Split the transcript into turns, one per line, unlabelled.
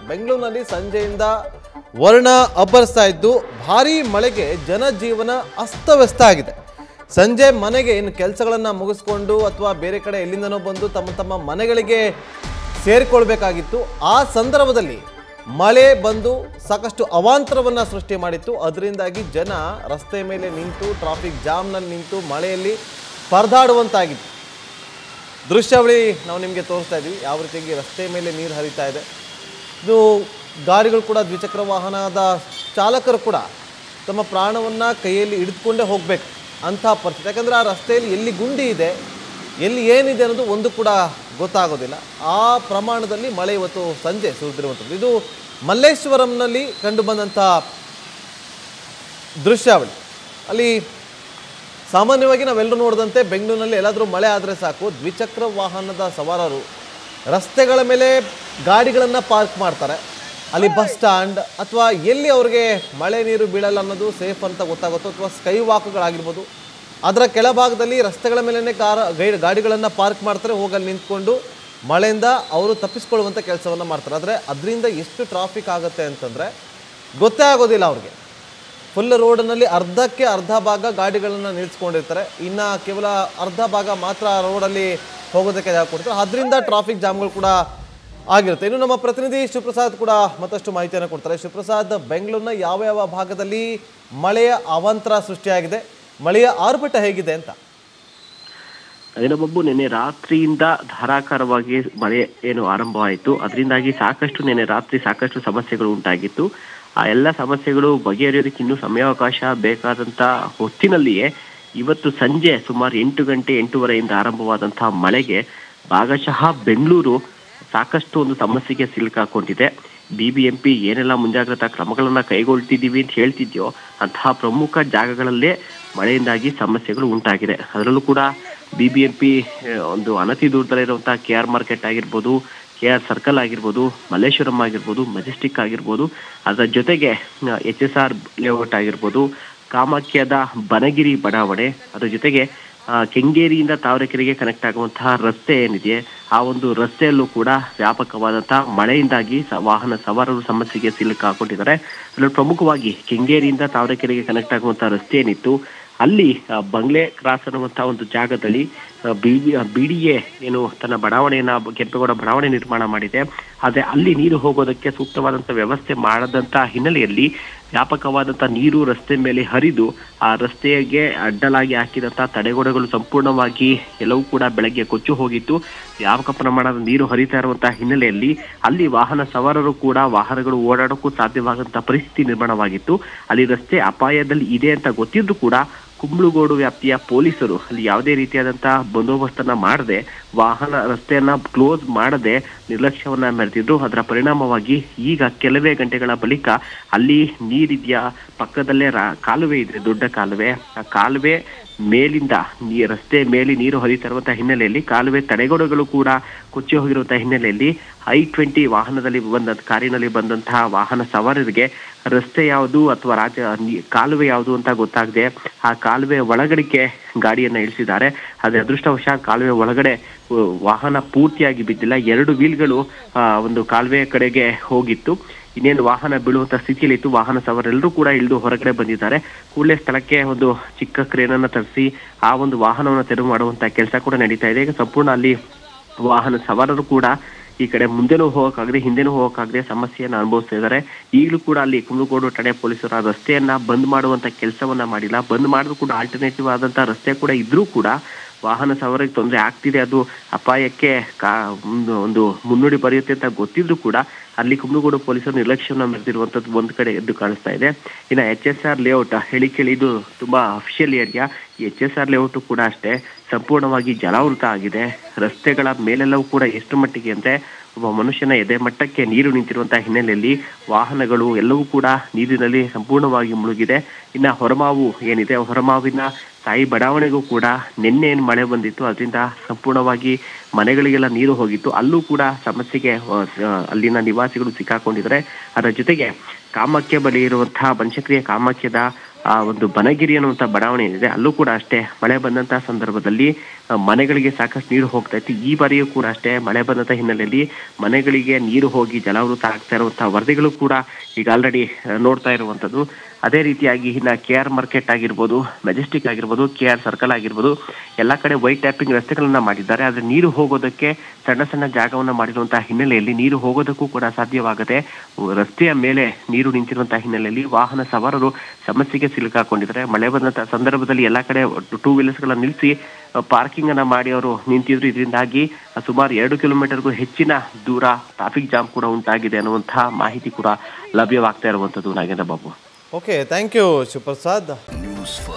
ಬೆಂಗಳೂರಿನಲ್ಲಿ ಸಂಜೆಯಿಂದ ವರ್ಣ ಅಬ್ಬರಿಸ್ತಾ ಇದ್ದು ಭಾರೀ ಮಳೆಗೆ ಜನಜೀವನ ಅಸ್ತವ್ಯಸ್ತ ಆಗಿದೆ ಸಂಜೆ ಮನೆಗೆ ಇನ್ನು ಕೆಲಸಗಳನ್ನು ಮುಗಿಸ್ಕೊಂಡು ಅಥವಾ ಬೇರೆ ಕಡೆ ಎಲ್ಲಿಂದನೋ ಬಂದು ತಮ್ಮ ತಮ್ಮ ಮನೆಗಳಿಗೆ ಸೇರಿಕೊಳ್ಬೇಕಾಗಿತ್ತು ಆ ಸಂದರ್ಭದಲ್ಲಿ ಮಳೆ ಬಂದು ಸಾಕಷ್ಟು ಅವಾಂತರವನ್ನು ಸೃಷ್ಟಿ ಮಾಡಿತ್ತು ಅದರಿಂದಾಗಿ ಜನ ರಸ್ತೆ ಮೇಲೆ ನಿಂತು ಟ್ರಾಫಿಕ್ ಜಾಮ್ನಲ್ಲಿ ನಿಂತು ಮಳೆಯಲ್ಲಿ ಪರದಾಡುವಂತಾಗಿತ್ತು ದೃಶ್ಯಾವಳಿ ನಾವು ನಿಮಗೆ ತೋರಿಸ್ತಾ ಇದ್ದೀವಿ ಯಾವ ರೀತಿಯಾಗಿ ರಸ್ತೆ ಮೇಲೆ ನೀರು ಹರಿತಾ ಇದೆ ಇದು ಗಾಡಿಗಳು ಕೂಡ ದ್ವಿಚಕ್ರ ವಾಹನದ ಚಾಲಕರು ಕೂಡ ತಮ್ಮ ಪ್ರಾಣವನ್ನು ಕೈಯಲ್ಲಿ ಹಿಡಿದುಕೊಂಡೇ ಹೋಗಬೇಕು ಅಂಥ ಪರಿಸ್ಥಿತಿ ಯಾಕಂದರೆ ಆ ರಸ್ತೆಯಲ್ಲಿ ಎಲ್ಲಿ ಗುಂಡಿ ಇದೆ ಎಲ್ಲಿ ಏನಿದೆ ಅನ್ನೋದು ಒಂದು ಕೂಡ ಗೊತ್ತಾಗೋದಿಲ್ಲ ಆ ಪ್ರಮಾಣದಲ್ಲಿ ಮಳೆ ಇವತ್ತು ಸಂಜೆ ಸುರಿದಿರುವಂಥದ್ದು ಇದು ಮಲ್ಲೇಶ್ವರಂನಲ್ಲಿ ಕಂಡುಬಂದಂಥ ದೃಶ್ಯಾವಳಿ ಅಲ್ಲಿ ಸಾಮಾನ್ಯವಾಗಿ ನಾವೆಲ್ಲರೂ ನೋಡಿದಂತೆ ಬೆಂಗಳೂರಿನಲ್ಲಿ ಎಲ್ಲಾದರೂ ಮಳೆ ಆದರೆ ಸಾಕು ದ್ವಿಚಕ್ರ ವಾಹನದ ಸವಾರರು ರಸ್ತೆಗಳ ಮೇಲೆ ಗಾಡಿಗಳನ್ನು ಪಾರ್ಕ್ ಮಾಡ್ತಾರೆ ಅಲ್ಲಿ ಬಸ್ ಸ್ಟ್ಯಾಂಡ್ ಅಥವಾ ಎಲ್ಲಿ ಅವ್ರಿಗೆ ಮಳೆ ನೀರು ಬೀಳಲ್ಲ ಅನ್ನೋದು ಸೇಫ್ ಅಂತ ಗೊತ್ತಾಗುತ್ತೋ ಅಥವಾ ಸ್ಕೈ ವಾಕ್ಗಳಾಗಿರ್ಬೋದು ಅದರ ಕೆಳಭಾಗದಲ್ಲಿ ರಸ್ತೆಗಳ ಮೇಲೇ ಕಾರ ಗೈಡ್ ಗಾಡಿಗಳನ್ನು ಪಾರ್ಕ್ ಮಾಡ್ತಾರೆ ಹೋಗಲ್ಲಿ ನಿಂತ್ಕೊಂಡು ಮಳೆಯಿಂದ ಅವರು ತಪ್ಪಿಸ್ಕೊಳ್ಳುವಂಥ ಕೆಲಸವನ್ನು ಮಾಡ್ತಾರೆ ಆದರೆ ಅದರಿಂದ ಎಷ್ಟು ಟ್ರಾಫಿಕ್ ಆಗುತ್ತೆ ಅಂತಂದರೆ ಗೊತ್ತೇ ಆಗೋದಿಲ್ಲ ಅವ್ರಿಗೆ ಫುಲ್ ರೋಡ್ನಲ್ಲಿ ಅರ್ಧಕ್ಕೆ ಅರ್ಧ ಭಾಗ ಗಾಡಿಗಳನ್ನು ನಿಲ್ಲಿಸ್ಕೊಂಡಿರ್ತಾರೆ ಇನ್ನು ಕೇವಲ ಅರ್ಧ ಭಾಗ ಮಾತ್ರ ರೋಡಲ್ಲಿ ಹೋಗೋದಕ್ಕೆ ಜಾಗ ಕೊಡ್ತಾರೆ ಅದರಿಂದ ಟ್ರಾಫಿಕ್ ಜಾಮ್ಗಳು ಕೂಡ ಆಗಿರುತ್ತೆ ಇನ್ನು ನಮ್ಮ ಪ್ರತಿನಿಧಿ ಶಿವಪ್ರಸಾದ್ ಕೂಡ ಮತ್ತಷ್ಟು ಮಾಹಿತಿಯನ್ನು ಕೊಡ್ತಾರೆ ಶಿವಪ್ರಸಾದ್ ಬೆಂಗಳೂರಿನ ಯಾವ ಯಾವ ಭಾಗದಲ್ಲಿ ಮಳೆಯ ಅವಾಂತರ ಸೃಷ್ಟಿಯಾಗಿದೆ ಮಳೆಯ ಆರ್ಭಟ ಹೇಗಿದೆ ಅಂತ
ಬಾಬು ನಿನ್ನೆ ರಾತ್ರಿಯಿಂದ ಧಾರಾಕಾರವಾಗಿ ಮಳೆ ಏನು ಆರಂಭವಾಯಿತು ಅದರಿಂದಾಗಿ ಸಾಕಷ್ಟು ನಿನ್ನೆ ರಾತ್ರಿ ಸಾಕಷ್ಟು ಸಮಸ್ಯೆಗಳು ಉಂಟಾಗಿತ್ತು ಆ ಎಲ್ಲ ಸಮಸ್ಯೆಗಳು ಬಗೆಹರಿಯೋದಕ್ಕೆ ಇನ್ನೂ ಸಮಯಾವಕಾಶ ಬೇಕಾದಂತ ಹೊತ್ತಿನಲ್ಲಿಯೇ ಇವತ್ತು ಸಂಜೆ ಸುಮಾರು ಎಂಟು ಗಂಟೆ ಎಂಟೂವರೆಯಿಂದ ಆರಂಭವಾದಂತಹ ಮಳೆಗೆ ಭಾಗಶಃ ಬೆಂಗಳೂರು ಸಾಕಷ್ಟು ಒಂದು ಸಮಸ್ಯೆಗೆ ಸಿಲುಕಾಕೊಂಡಿದೆ ಬಿಬಿಎಂಪಿ ಏನೆಲ್ಲ ಮುಂಜಾಗ್ರತಾ ಕ್ರಮಗಳನ್ನ ಕೈಗೊಳ್ತಿದ್ದೀವಿ ಅಂತ ಹೇಳ್ತಿದ್ಯೋ ಅಂತಹ ಪ್ರಮುಖ ಜಾಗಗಳಲ್ಲೇ ಮಳೆಯಿಂದಾಗಿ ಸಮಸ್ಯೆಗಳು ಉಂಟಾಗಿದೆ ಅದರಲ್ಲೂ ಕೂಡ ಬಿಬಿಎಂಪಿ ಒಂದು ಅನತಿ ದೂರದಲ್ಲಿರುವಂತಹ ಕೆ ಆರ್ ಮಾರ್ಕೆಟ್ ಆಗಿರ್ಬೋದು ಕೆ ಆರ್ ಸರ್ಕಲ್ ಆಗಿರ್ಬೋದು ಮಲ್ಲೇಶ್ವರಂ ಆಗಿರ್ಬೋದು ಮೆಜೆಸ್ಟಿಕ್ ಆಗಿರ್ಬೋದು ಅದರ ಜೊತೆಗೆ ಎಚ್ ಎಸ್ ಆರ್ ಲೇಔಟ್ ಆಗಿರ್ಬೋದು ಕಾಮಾಖ್ಯದ ಬನಗಿರಿ ಬಡಾವಣೆ ಅದರ ಜೊತೆಗೆ ಆ, ಕೆಂಗೇರಿಯಿಂದ ತಾವರೆಕೆರೆಗೆ ಕನೆಕ್ಟ್ ಆಗುವಂತಹ ರಸ್ತೆ ಏನಿದೆ ಆ ಒಂದು ರಸ್ತೆಯಲ್ಲೂ ಕೂಡ ವ್ಯಾಪಕವಾದಂತಹ ಮಳೆಯಿಂದಾಗಿ ಸ- ವಾಹನ ಸವಾರರು ಸಮಸ್ಯೆಗೆ ಸಿಲುಕಾಕೊಂಡಿದ್ದಾರೆ ಅದರಲ್ಲಿ ಪ್ರಮುಖವಾಗಿ ಕೆಂಗೇರಿಯಿಂದ ತಾವರೆಕೆರೆಗೆ ಕನೆಕ್ಟ್ ಆಗುವಂತಹ ರಸ್ತೆ ಏನಿತ್ತು ಅಲ್ಲಿ ಆ, ಬಂಗ್ಲೆ ಕ್ರಾಸ್ ಅನ್ನುವಂತಹ ಒಂದು ಜಾಗದಲ್ಲಿ ಬಿ ಡಿ ಎ ಏನು ತನ್ನ ಬಡಾವಣೆಯನ್ನ ಕೆಂಪೇಗೌಡ ಬಡಾವಣೆ ನಿರ್ಮಾಣ ಮಾಡಿದೆ ಆದ್ರೆ ಅಲ್ಲಿ ನೀರು ಹೋಗೋದಕ್ಕೆ ಸೂಕ್ತವಾದಂತ ವ್ಯವಸ್ಥೆ ಮಾಡದಂತ ಹಿನ್ನೆಲೆಯಲ್ಲಿ ವ್ಯಾಪಕವಾದಂತ ನೀರು ರಸ್ತೆ ಮೇಲೆ ಹರಿದು ಆ ರಸ್ತೆಗೆ ಅಡ್ಡಲಾಗಿ ಹಾಕಿದಂತ ತಡೆಗೋಡೆಗಳು ಸಂಪೂರ್ಣವಾಗಿ ಎಲ್ಲವೂ ಕೂಡ ಬೆಳಗ್ಗೆ ಕೊಚ್ಚು ಹೋಗಿತ್ತು ವ್ಯಾಪಕ ಪ್ರಮಾಣದ ನೀರು ಹರಿತಾ ಇರುವಂತಹ ಹಿನ್ನೆಲೆಯಲ್ಲಿ ಅಲ್ಲಿ ವಾಹನ ಸವಾರರು ಕೂಡ ವಾಹನಗಳು ಓಡಾಡೋಕ್ಕೂ ಸಾಧ್ಯವಾದಂತಹ ಪರಿಸ್ಥಿತಿ ನಿರ್ಮಾಣವಾಗಿತ್ತು ಅಲ್ಲಿ ರಸ್ತೆ ಅಪಾಯದಲ್ಲಿ ಇದೆ ಅಂತ ಗೊತ್ತಿದ್ದು ಕೂಡ ಕುಂಬ್ಳುಗೋಡು ವ್ಯಾಪ್ತಿಯ ಪೊಲೀಸರು ಅಲ್ಲಿ ಯಾವುದೇ ರೀತಿಯಾದಂತಹ ಬಂದೋಬಸ್ತನ್ನ ಮಾಡದೆ ವಾಹನ ರಸ್ತೆಯನ್ನ ಕ್ಲೋಸ್ ಮಾಡದೆ ನಿರ್ಲಕ್ಷ್ಯವನ್ನ ಮೆರೆದಿದ್ರು ಅದರ ಪರಿಣಾಮವಾಗಿ ಈಗ ಕೆಲವೇ ಗಂಟೆಗಳ ಬಳಿಕ ಅಲ್ಲಿ ನೀರಿದ್ಯಾ ಪಕ್ಕದಲ್ಲೇ ರಾ- ಕಾಲುವೆ ಇದೆ ದೊಡ್ಡ ಕಾಲುವೆ ಆ ಕಾಲುವೆ ಮೇಲಿಂದ ನೀ ರಸ್ತೆ ಮೇಲೆ ನೀರು ಹರಿತಾ ಇರುವಂತಹ ಹಿನ್ನೆಲೆಯಲ್ಲಿ ಕಾಲುವೆ ತಡೆಗೋಡೆಗಳು ಕೂಡ ಕೊಚ್ಚಿ ಹೋಗಿರುವಂತಹ ಹಿನ್ನೆಲೆಯಲ್ಲಿ ಐ ಟ್ವೆಂಟಿ ವಾಹನದಲ್ಲಿ ಬಂದ ಕಾರಿನಲ್ಲಿ ಬಂದಂತಹ ವಾಹನ ಸವಾರರಿಗೆ ರಸ್ತೆ ಯಾವುದು ಅಥವಾ ರಾಜ ನೀ- ಕಾಲುವೆ ಯಾವುದು ಅಂತ ಗೊತ್ತಾಗದೆ ಆ ಕಾಲುವೆ ಒಳಗಡೆಗೆ ಗಾಡಿಯನ್ನ ಇಳಿಸಿದ್ದಾರೆ ಅದೇ ಅದೃಷ್ಟವಶಾತ್ ಕಾಲುವೆ ಒಳಗಡೆ ಉ, ವಾಹನ ಪೂರ್ತಿಯಾಗಿ ಬಿದ್ದಿಲ್ಲ ಎರಡು ವೀಲ್ಗಳು ಆ, ಒಂದು ಕಾಲುವೆ ಕಡೆಗೆ ಹೋಗಿತ್ತು ಇನ್ನೇನು ವಾಹನ ಬೀಳುವಂತ ಸ್ಥಿತಿಯಲ್ಲಿ ಇತ್ತು ವಾಹನ ಸವಾರರೆಲ್ಲರೂ ಕೂಡ ಇಳಿದು ಹೊರಗಡೆ ಬಂದಿದ್ದಾರೆ ಕೂಡಲೇ ಸ್ಥಳಕ್ಕೆ ಒಂದು ಚಿಕ್ಕ ಕ್ರೇನನ್ನ ತರಿಸಿ ಆ ಒಂದು ವಾಹನವನ್ನು ತೆರವು ಮಾಡುವಂತ ಕೆಲಸ ಕೂಡ ನಡೀತಾ ಇದೆ ಈಗ ಸಂಪೂರ್ಣ ಅಲ್ಲಿ ವಾಹನ ಸವಾರರು ಕೂಡ ಈ ಕಡೆ ಮುಂದೆನೂ ಹೋಗಕ್ಕಾಗದೆ ಹಿಂದೆನೂ ಹೋಗಕ್ಕಾಗದೆ ಸಮಸ್ಯೆಯನ್ನ ಅನುಭವಿಸ್ತಾ ಇದ್ದಾರೆ ಈಗಲೂ ಕೂಡ ಅಲ್ಲಿ ಕುಂದಗೋಡು ಠಾಣೆ ಪೊಲೀಸರು ಆ ರಸ್ತೆಯನ್ನ ಬಂದ್ ಮಾಡುವಂತ ಕೆಲಸವನ್ನ ಮಾಡಿಲ್ಲ ಬಂದ್ ಮಾಡಿದ್ರು ಕೂಡ ಆಲ್ಟರ್ನೇಟಿವ್ ಆದಂತ ರಸ್ತೆ ಕೂಡ ಇದ್ರೂ ಕೂಡ ವಾಹನ ಸವಾರಿಗೆ ತೊಂದರೆ ಆಗ್ತಿದೆ ಅದು ಅಪಾಯಕ್ಕೆ ಕಾ ಒಂದು ಒಂದು ಮುನ್ನುಡಿ ಬರೆಯುತ್ತೆ ಅಂತ ಗೊತ್ತಿದ್ರು ಕೂಡ ಅಲ್ಲಿ ಕುಂದಗೋಡು ಪೊಲೀಸರು ನಿರ್ಲಕ್ಷ್ಯವನ್ನ ಮೆರೆದಿರುವಂತದ್ದು ಒಂದ್ ಕಡೆ ಎದ್ದು ಕಾಣಿಸ್ತಾ ಇದೆ ಇನ್ನ ಎಚ್ ಎಸ್ ಆರ್ ಲೇಔಟ್ ಹೇಳಿ ಕೇಳಿ ಇದು ತುಂಬಾ ಅಫಿಷಿಯಲ್ ಏರಿಯಾ ಈ ಎಚ್ ಎಸ್ ಆರ್ ಲೇಔಟ್ ಕೂಡ ಅಷ್ಟೇ ಸಂಪೂರ್ಣವಾಗಿ ಜಲಾವೃತ ಆಗಿದೆ ರಸ್ತೆಗಳ ಮೇಲೆಲ್ಲವೂ ಕೂಡ ಎಷ್ಟು ಮಟ್ಟಿಗೆ ಅಂದ್ರೆ ಒಬ್ಬ ಮನುಷ್ಯನ ಎದೆ ಮಟ್ಟಕ್ಕೆ ನೀರು ನಿಂತಿರುವಂತಹ ಹಿನ್ನೆಲೆಯಲ್ಲಿ ವಾಹನಗಳು ಎಲ್ಲವೂ ಕೂಡ ನೀರಿನಲ್ಲಿ ಸಂಪೂರ್ಣವಾಗಿ ಮುಳುಗಿದೆ ಇನ್ನ ಹೊರಮಾವು ಏನಿದೆ ಹೊರಮಾವಿನ ತಾಯಿ ಬಡಾವಣೆಗೂ ಕೂಡ ನಿನ್ನೆ ಏನು ಮಳೆ ಬಂದಿತ್ತು ಅದರಿಂದ ಸಂಪೂರ್ಣವಾಗಿ ಮನೆಗಳಿಗೆಲ್ಲ ನೀರು ಹೋಗಿತ್ತು ಅಲ್ಲೂ ಕೂಡ ಸಮಸ್ಯೆಗೆ ಆ, ಆ, ಅಲ್ಲಿನ ನಿವಾಸಿಗಳು ಸಿಕ್ಕಾಕೊಂಡಿದ್ದಾರೆ ಅದರ ಜೊತೆಗೆ ಕಾಮಾಖ್ಯ ಬಳಿ ಇರುವಂತಹ ಬನಶಂಕರಿಯ ಕಾಮಾಖ್ಯದ ಆ ಒಂದು ಬನಗಿರಿ ಅನ್ನುವಂಥ ಬಡಾವಣೆ ಏನಿದೆ ಅಲ್ಲೂ ಕೂಡ ಅಷ್ಟೇ ಮಳೆ ಬಂದಂತಹ ಸಂದರ್ಭದಲ್ಲಿ ಆ, ಮನೆಗಳಿಗೆ ಸಾಕಷ್ಟು ನೀರು ಹೋಗ್ತಾ ಇತ್ತು ಈ ಬಾರಿಯೂ ಕೂಡ ಅಷ್ಟೇ ಮಳೆ ಬಂದಂತ ಹಿನ್ನೆಲೆಯಲ್ಲಿ ಮನೆಗಳಿಗೆ ನೀರು ಹೋಗಿ ಜಲಾವೃತ ಆಗ್ತಾ ಇರುವಂತಹ ವರದಿಗಳು ಕೂಡ ಈಗ ಆಲ್ರೆಡಿ ನೋಡ್ತಾ ಇರುವಂತದ್ದು ಅದೇ ರೀತಿಯಾಗಿ ಇನ್ನ ಕೆ ಆರ್ ಮಾರ್ಕೆಟ್ ಆಗಿರ್ಬೋದು ಮೆಜೆಸ್ಟಿಕ್ ಆಗಿರ್ಬೋದು ಕೆ ಆರ್ ಸರ್ಕಲ್ ಆಗಿರ್ಬೋದು ಎಲ್ಲಾ ಕಡೆ ವೈಟ್ ಟ್ಯಾಪಿಂಗ್ ರಸ್ತೆಗಳನ್ನ ಮಾಡಿದ್ದಾರೆ ಆದ್ರೆ ನೀರು ಹೋಗೋದಕ್ಕೆ ಸಣ್ಣ ಸಣ್ಣ ಜಾಗವನ್ನ ಮಾಡಿರುವಂತಹ ಹಿನ್ನೆಲೆಯಲ್ಲಿ ನೀರು ಹೋಗೋದಕ್ಕೂ ಕೂಡ ಸಾಧ್ಯವಾಗದೆ ರಸ್ತೆಯ ಮೇಲೆ ನೀರು ನಿಂತಿರುವಂತಹ ಹಿನ್ನೆಲೆಯಲ್ಲಿ ವಾಹನ ಸವಾರರು ಸಮಸ್ಯೆಗೆ ಸಿಲುಕಾಕೊಂಡಿದ್ದಾರೆ ಮಳೆ ಬಂದಂತಹ ಸಂದರ್ಭದಲ್ಲಿ ಎಲ್ಲಾ ಕಡೆ ಟೂ ವೀಲರ್ಸ್ ಗಳನ್ನ ನಿಲ್ಲಿಸಿ ಪಾರ್ಕಿಂಗ್ ಅನ್ನ ಮಾಡಿ ಅವರು ನಿಂತಿದ್ರು ಇದರಿಂದಾಗಿ ಸುಮಾರು ಎರಡು ಕಿಲೋಮೀಟರ್ಗೂ ಹೆಚ್ಚಿನ ದೂರ ಟ್ರಾಫಿಕ್ ಜಾಮ್ ಕೂಡ ಉಂಟಾಗಿದೆ ಅನ್ನುವಂತಹ ಮಾಹಿತಿ ಕೂಡ ಲಭ್ಯವಾಗ್ತಾ ಇರುವಂತದ್ದು Nagendra Babu
okay thank you Shivaprasad
news first